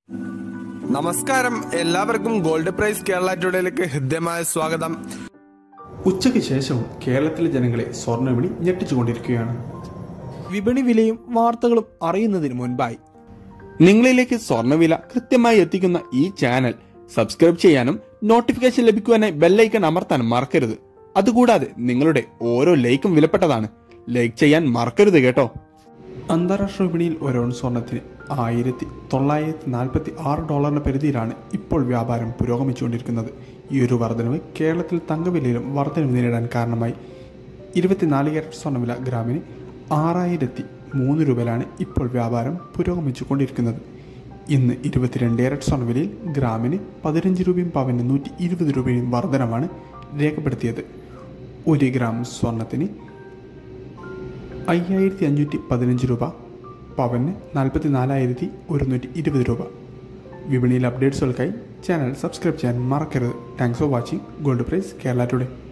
നമസ്കാരം എല്ലാവർക്കും gold price Kerala ടുഡേയിലേക്ക് ഹൃദ്യമായ സ്വാഗതം ഉച്ചയ്ക്ക് ശേഷവും കേരളത്തിലെ ജനങ്ങളെ സ്വർണ്ണവിപണി ഞെട്ടിച്ചുകൊണ്ടിരിക്കുകയാണ് വിപണി വിലയും വാർത്തകളും അറിയുന്നതിന് മുൻപായി നിങ്ങളിലേക്ക് സ്വർണ്ണവില കൃത്യമായി എത്തിക്കുന്ന ഈ ചാനൽ സബ്സ്ക്രൈബ് ചെയ്യാനും നോട്ടിഫിക്കേഷൻ ലഭിക്കുവാനായി ബെല്ലൈക്കൺ അമർത്താനും മറക്കരുത് അതുകൂടാതെ നിങ്ങളുടെ ഓരോ ലൈക്കും വിലപ്പെട്ടതാണ് ലൈക്ക് ചെയ്യാൻ മറക്കരുത് കേട്ടോ അന്താരാഷ്ട്ര വിപണിയിൽ ഒരോൺ സ്വർണത്തിന് ആയിരത്തി തൊള്ളായിരത്തി നാൽപ്പത്തി ആറ് ഡോളറിന്റെ പരിധിയിലാണ് ഇപ്പോൾ വ്യാപാരം പുരോഗമിച്ചുകൊണ്ടിരിക്കുന്നത് ഈ ഒരു വർധനവ് കേരളത്തിൽ തങ്കവിലയിലും വർധനവ് നേരിടാൻ കാരണമായി ഇരുപത്തിനാല് ക്യാരറ്റ് സ്വർണ്ണവില ഗ്രാമിന് ആറായിരത്തി മൂന്ന് രൂപയിലാണ് ഇപ്പോൾ വ്യാപാരം പുരോഗമിച്ചു കൊണ്ടിരിക്കുന്നത് ഇന്ന് ഇരുപത്തിരണ്ട് ക്യാരറ്റ് സ്വർണ്ണവിലയിൽ ഗ്രാമിന് പതിനഞ്ച് രൂപയും പവന് നൂറ്റി ഇരുപത് രൂപയും വർധനമാണ് രേഖപ്പെടുത്തിയത് ഒരു ഗ്രാം സ്വർണത്തിന് അയ്യായിരത്തി അഞ്ഞൂറ്റി പതിനഞ്ച് രൂപ പവന് നാൽപ്പത്തി നാലായിരത്തി ഒരുന്നൂറ്റി ഇരുപത് രൂപ വിപണിയിൽ അപ്ഡേറ്റ്സുകൾക്കായി ചാനൽ സബ്സ്ക്രൈബ് ചെയ്യാൻ മറക്കരുത് thanks for watching gold price Kerala today